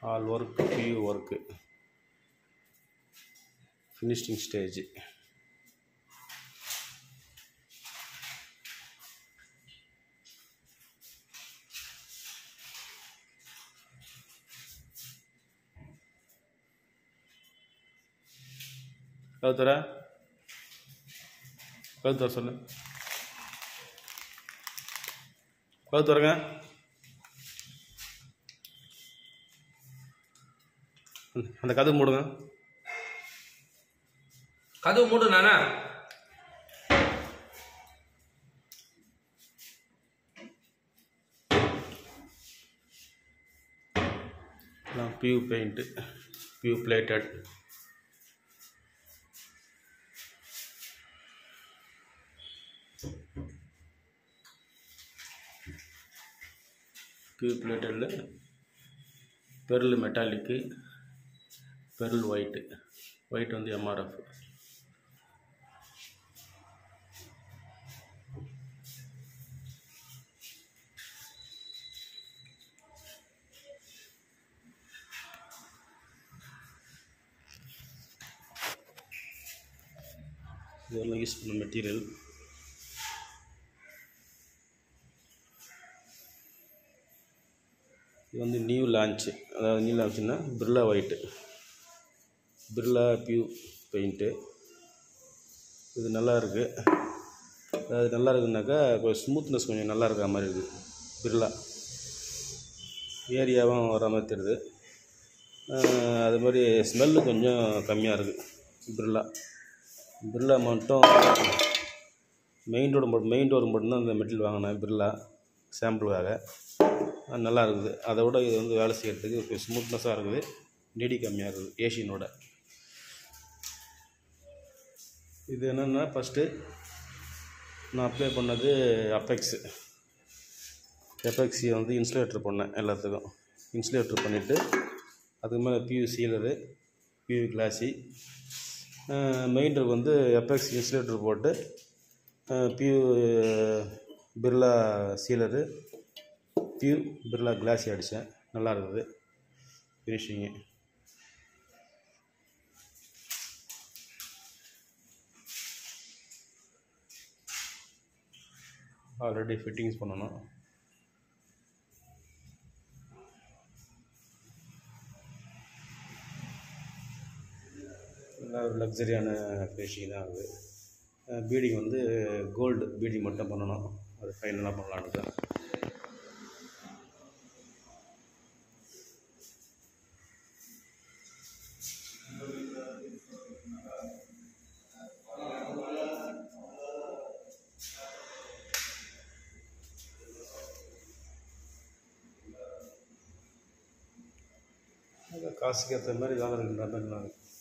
all work PU work finishing stage கவுத்தர கவுத்தர சொல்லு கவுத்தரங்க அந்த கதவு மூடுங்க கதவு மூடு நானா எல்லாம் PU paint PU plated PU பிளேட்டடில் pearl metallic pearl white white வந்து எம்ஆர்எஃப் இதெல்லாம் யூஸ் பண்ண மெட்டீரியல் இது வந்து நியூ லான்ச்சு அதாவது நியூ லான்ச்சுன்னா Birla white Birla PU paint இது நல்லா இருக்குது அது நல்லா இருக்குனாக்கா கொஞ்சம் ஸ்மூத்னஸ் கொஞ்சம் நல்லா இருக்கிற மாதிரி இருக்குது பிர்லா ஏரியாவும் வர மாதிரி தெரியுது அஹ் அது மாதிரி ஸ்மெல்லு கொஞ்சம் கம்மியாக இருக்குது பிர்லா பிர்லா மட்டும் மெயின் ரோடு மட்டும் மெயின் டோர் மட்டும்தான் இந்த மெட்டீரியல் வாங்கினேன் பிர்லா சாம்பிளுக்காக அது நல்லா இருக்குது அதை விட இது வந்து வேலை செய்கிறதுக்கு கொஞ்சம் ஸ்மூத்னஸாக இருக்குது நீடி கம்மியாக இருக்குது ஏஷியனோட இது என்னென்னா ஃபஸ்ட்டு நான் அப்ளை பண்ணது அப்பெக்ஸு எபெக்ஸியை வந்து இன்சுலேட்டர் பண்ணேன் எல்லாத்துக்கும் இன்சுலேட்டர் பண்ணிவிட்டு அதுக்கு மேலே பியூ சீலரு பியூ கிளாசி மெயின்டருக்கு வந்து எபெக்ஸ் இன்சுலேட்டர் போட்டு PU Birla sealer PU Birla glossy அடித்தேன் நல்லா இருக்குது ஃபினிஷிங்கு ஆல்ரெடி ஃபிட்டிங்ஸ் பண்ணணும் நல்லா ஒரு லக்ஸரியான ஃபினிஷிங் தான் ஆகுது பீடிங் வந்து கோல்டு பீடிங் மட்டும் பண்ணணும் அது ஃபைனலாக பண்ணலான்னு தான் காசுக்கு ஏற்ற மாதிரி வேலை இருக்குன்ற மாதிரி நான்